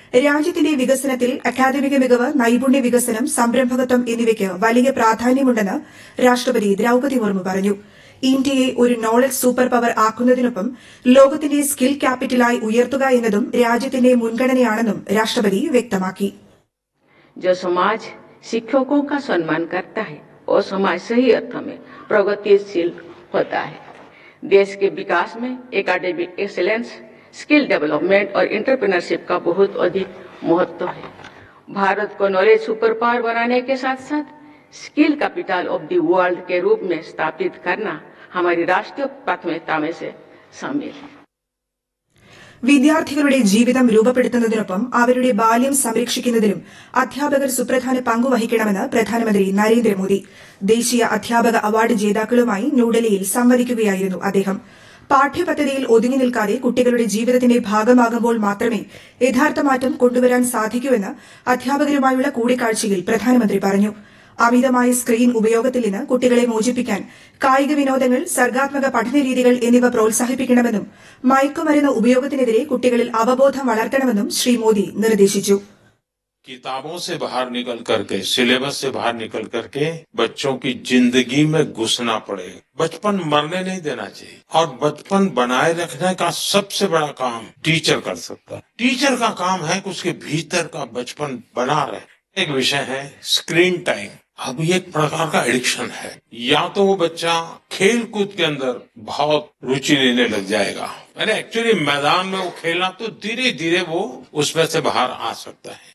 രാജ്യത്തിന്റെ വികസനത്തിൽ അക്കാദമിക മികവ് നൈപുണ്യ വികസനം സംരംഭകത്വം എന്നിവയ്ക്ക് വലിയ പ്രാധാന്യമുണ്ടെന്ന് രാഷ്ട്രപതി ദ്രൌപതി മുർമു പറഞ്ഞു ഇന്ത്യയെ ഒരു നോളജ് സൂപ്പർ പവർ ആക്കുന്നതിനൊപ്പം ലോകത്തിന്റെ സ്കിൽ ക്യാപിറ്റലായി ഉയർത്തുക എന്നതും രാജ്യത്തിന്റെ മുൻഗണനയാണെന്നും രാഷ്ട്രപതി വ്യക്തമാക്കി जो समाज शिक्षकों का सम्मान करता है और समाज सही अर्थ में प्रगतिशील होता है देश के विकास में एकेडमिक एक्सेलेंस स्किल डेवलपमेंट और इंटरप्रेन्योरशिप का बहुत अधिक महत्व है भारत को नॉलेज सुपर पावर बनाने के साथ साथ skill capital of the world के रूप में स्थापित करना हमारी राष्ट्रीय प्राथमिकता में से शामिल है വിദ്യാർത്ഥികളുടെ ജീവിതം രൂപപ്പെടുത്തുന്നതിനൊപ്പം അവരുടെ ബാല്യം സംരക്ഷിക്കുന്നതിലും അധ്യാപകർ സുപ്രധാന പങ്കുവഹിക്കണമെന്ന് പ്രധാനമന്ത്രി നരേന്ദ്രമോദി ദേശീയ അധ്യാപക അവാർഡ് ജേതാക്കളുമായി ന്യൂഡൽഹിയിൽ സംവദിക്കുകയായിരുന്നു അദ്ദേഹം പാഠ്യപദ്ധതിയിൽ ഒതുങ്ങി നിൽക്കാതെ കുട്ടികളുടെ ജീവിതത്തിന്റെ ഭാഗമാകുമ്പോൾ മാത്രമേ യഥാർത്ഥ മാറ്റം കൊണ്ടുവരാൻ സാധിക്കൂവെന്ന് അധ്യാപകരുമായുള്ള കൂടിക്കാഴ്ചയിൽ പ്രധാനമന്ത്രി പറഞ്ഞു അമിതമായ സ്ക്രീൻ ഉപയോഗത്തിൽ നിന്ന് കുട്ടികളെ മോചിപ്പിക്കാൻ കായിക വിനോദങ്ങൾ സർഗാത്മക പഠനരീതികൾ എന്നിവ പ്രോത്സാഹിപ്പിക്കണമെന്നും മയക്കുമരുന്ന് ഉപയോഗത്തിനെതിരെ കുട്ടികളിൽ അവബോധം വളർത്തണമെന്നും ശ്രീ മോദി നിർദ്ദേശിച്ചു किताबों से बाहर निकल करके सिलेबस से बाहर निकल करके बच्चों की जिंदगी में घुसना पड़े बचपन मरने नहीं देना चाहिए और बचपन बनाए रखने का सबसे बड़ा काम टीचर कर सकता है टीचर का काम है कि उसके भीतर का बचपन बना रहे एक विषय है स्क्रीन टाइम अब ये एक प्रकार का एडिक्शन है या तो वो बच्चा खेल कूद के अंदर बहुत रुचि लेने लग जाएगा मैंने एक्चुअली मैदान में वो खेलना तो धीरे धीरे वो उसमें से बाहर आ सकता है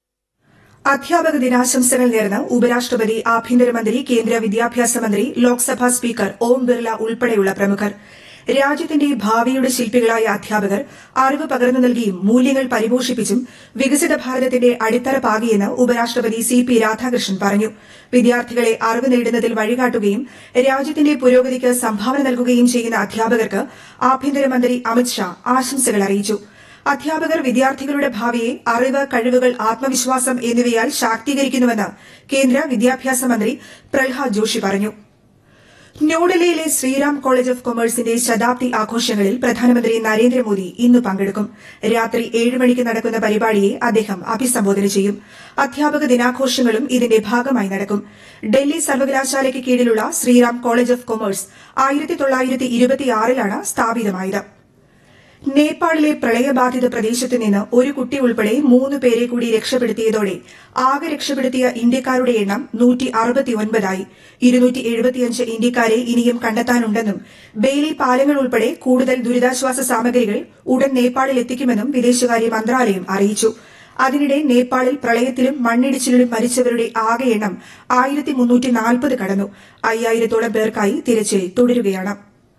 അധ്യാപക ദിനാശംസകൾ നേർന്ന് ഉപരാഷ്ട്രപതി ആഭ്യന്തരമന്ത്രി കേന്ദ്ര വിദ്യാഭ്യാസ മന്ത്രി ലോക്സഭാ സ്പീക്കർ ഓം ബിർല ഉൾപ്പെടെയുള്ള പ്രമുഖർ രാജ്യത്തിന്റെ ഭാവിയുടെ ശില്പികളായ അധ്യാപകർ അറിവ് പകർന്നു നൽകിയും മൂല്യങ്ങൾ പരിപോഷിപ്പിച്ചും വികസിത ഭാരതത്തിന്റെ അടിത്തറ പാകിയെന്ന് ഉപരാഷ്ട്രപതി സി പി രാധാകൃഷ്ണൻ പറഞ്ഞു വിദ്യാർത്ഥികളെ അറിവ് നേടുന്നതിൽ വഴികാട്ടുകയും രാജ്യത്തിന്റെ പുരോഗതിക്ക് സംഭാവന നൽകുകയും ചെയ്യുന്ന അധ്യാപകർക്ക് ആഭ്യന്തരമന്ത്രി അമിത്ഷാ ആശംസകൾ അറിയിച്ചു അധ്യാപകർ വിദ്യാർത്ഥികളുടെ ഭാവിയെ അറിവ് കഴിവുകൾ ആത്മവിശ്വാസം എന്നിവയാൽ ശാക്തീകരിക്കുന്നുവെന്ന് കേന്ദ്ര വിദ്യാഭ്യാസ മന്ത്രി പ്രഹ്ലാദ് ജോഷി പറഞ്ഞു ന്യൂഡൽഹിയിലെ ശ്രീറാം കോളേജ് ഓഫ് കൊമേഴ്സിന്റെ ശതാബ്ദി ആഘോഷങ്ങളിൽ പ്രധാനമന്ത്രി നരേന്ദ്രമോദി ഇന്ന് പങ്കെടുക്കും രാത്രി ഏഴ് മണിക്ക് നടക്കുന്ന പരിപാടിയെ അദ്ദേഹം അഭിസംബോധന ചെയ്യും അധ്യാപക ദിനാഘോഷങ്ങളും ഇതിന്റെ ഭാഗമായി നടക്കും ഡൽഹി സർവകലാശാലയ്ക്ക് കീഴിലുള്ള ശ്രീറാം കോളേജ് ഓഫ് കൊമേഴ്സ് ആയിരത്തി തൊള്ളായിരത്തി ഇരുപത്തിയാറിലാണ് സ്ഥാപിതമായത് നേപ്പാളിലെ പ്രളയബാധിത പ്രദേശത്ത് നിന്ന് ഒരു കുട്ടി ഉൾപ്പെടെ മൂന്ന് പേരെ കൂടി രക്ഷപ്പെടുത്തിയതോടെ ആകെ രക്ഷപ്പെടുത്തിയ ഇന്ത്യക്കാരുടെ എണ്ണം നൂറ്റി അറുപത്തിയൊൻപതായി ഇരുന്നൂറ്റി എഴുപത്തിയഞ്ച് ഇന്ത്യക്കാരെ ഇനിയും കണ്ടെത്താനുണ്ടെന്നും ബെയിലി പാലങ്ങൾ ഉൾപ്പെടെ കൂടുതൽ ദുരിതാശ്വാസ സാമഗ്രികൾ ഉടൻ നേപ്പാളിൽ എത്തിക്കുമെന്നും വിദേശകാര്യ മന്ത്രാലയം അറിയിച്ചു അതിനിടെ നേപ്പാളിൽ പ്രളയത്തിലും മണ്ണിടിച്ചിലിലും മരിച്ചവരുടെ ആകെ എണ്ണം ആയിരത്തി മുന്നൂറ്റി നാൽപ്പത് കടന്നു അയ്യായിരത്തോളം പേർക്കായി തിരച്ചിൽ തുടരുകയാണ്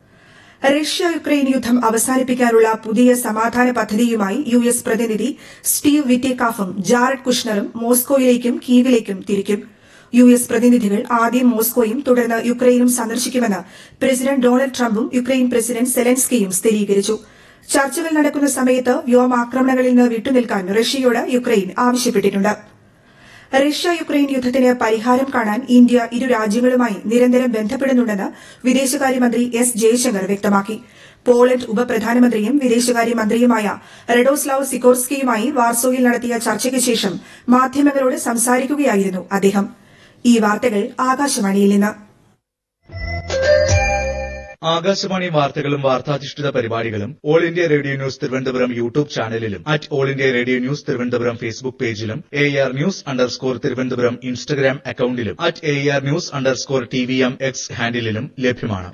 റഷ്യ യുക്രൈൻ യുദ്ധം അവസാനിപ്പിക്കാനുള്ള പുതിയ സമാധാന പദ്ധതിയുമായി യു എസ് പ്രതിനിധി സ്റ്റീവ് വിറ്റേക്കാഫും ജാറഡ് കുഷ്ണറും മോസ്കോയിലേക്കും കീവിലേക്കും തിരിക്കും യു എസ് പ്രതിനിധികൾ ആദ്യം മോസ്കോയും തുടർന്ന് യുക്രൈനും സന്ദർശിക്കുമെന്ന് പ്രസിഡന്റ് ഡൊണാൾഡ് ട്രംപും യുക്രൈൻ പ്രസിഡന്റ് സെലൻസ്കിയും സ്ഥിരീകരിച്ചു ചർച്ചകൾ നടക്കുന്ന സമയത്ത് വ്യോമാക്രമണങ്ങളിൽ നിന്ന് വിട്ടുനിൽക്കാൻ റഷ്യയോട് യുക്രൈൻ ആവശ്യപ്പെട്ടിട്ടുണ്ട് റഷ്യ യുക്രൈൻ യുദ്ധത്തിന് പരിഹാരം കാണാൻ ഇന്ത്യ ഇരു രാജ്യങ്ങളുമായി നിരന്തരം ബന്ധപ്പെടുന്നുണ്ടെന്ന് വിദേശകാര്യമന്ത്രി എസ് ജയശങ്കർ വ്യക്തമാക്കി പോളണ്ട് ഉപപ്രധാനമന്ത്രിയും വിദേശകാര്യമന്ത്രിയുമായ റെഡോസ്ലാവ് സിക്കോർസ്കിയുമായി വാർസോയിൽ നടത്തിയ ചർച്ചയ്ക്ക് ശേഷം മാധ്യമങ്ങളോട് സംസാരിക്കുകയായിരുന്നു അദ്ദേഹം ഈ വാർത്തകൾ ആകാശവാണിയിൽ നിന്ന് ആകാശവാണി വാർത്തകളും വാർത്താധിഷ്ഠിത പരിപാടികളും all India radio news Thiruvananthapuram YouTube ചാനലിലും at all India radio news Thiruvananthapuram Facebook പേജിലും A R news underscore Thiruvananthapuram Instagram അക്കൌണ്ടിലും at A R news underscore T V M X ഹാൻഡിലും ലഭ്യമാണ്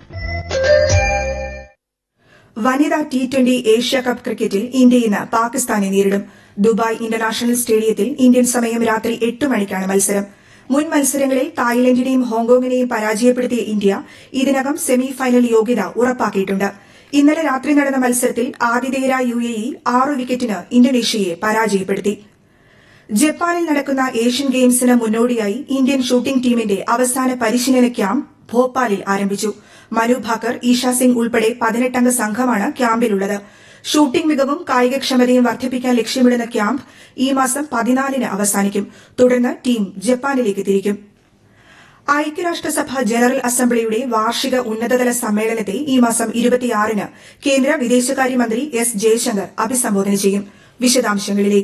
വനിതാ ടി ട്വന്റി ഏഷ്യ കപ്പ് ക്രിക്കറ്റിൽ ഇന്ത്യ ഇന്ന് പാകിസ്ഥാനെ നേരിടും ദുബായ് ഇന്റർനാഷണൽ സ്റ്റേഡിയത്തിൽ ഇന്ത്യൻ സമയം രാത്രി എട്ട് മണിക്കാണ് മത്സരം മുൻ മത്സരങ്ങളിൽ തായ്ലൻഡിനെയും ഹോങ്കോങ്ങിനെയും പരാജയപ്പെടുത്തിയ ഇന്ത്യ ഇതിനകം സെമി ഫൈനൽ യോഗ്യത ഉറപ്പാക്കിയിട്ടുണ്ട് ഇന്നലെ രാത്രി നടന്ന മത്സരത്തിൽ ആതിഥേയരായ യു എ ഇ ആറ് വിക്കറ്റിന് ഇന്തോനേഷ്യയെ പരാജയപ്പെടുത്തി ജപ്പാനിൽ നടക്കുന്ന ഏഷ്യൻ ഗെയിംസിന് മുന്നോടിയായി ഇന്ത്യൻ ഷൂട്ടിംഗ് ടീമിന്റെ അവസാന പരിശീലന ക്യാമ്പ് ഭോപ്പാലിൽ ആരംഭിച്ചു മനു ഭാക്കർ ഈഷ സിംഗ് ഉൾപ്പെടെ പതിനെട്ടംഗ സംഘമാണ് ക്യാമ്പിലുള്ളത് ഷൂട്ടിംഗ് മികവും കായികക്ഷമതയും വർദ്ധിപ്പിക്കാൻ ലക്ഷ്യമിടുന്ന ക്യാമ്പ് ഈ മാസം പതിനാലിന് അവസാനിക്കും തുടർന്ന് ടീം ജപ്പാനിലേക്ക് തിരിക്കും ഐക്യരാഷ്ട്രസഭ ജനറൽ അസംബ്ലിയുടെ വാർഷിക ഉന്നതതല സമ്മേളനത്തെ ഈ മാസം ഇരുപത്തിയാറിന് കേന്ദ്ര വിദേശകാര്യമന്ത്രി എസ് ജയശങ്കർ അഭിസംബോധന ചെയ്യും വിശദാംശങ്ങളിലേക്ക്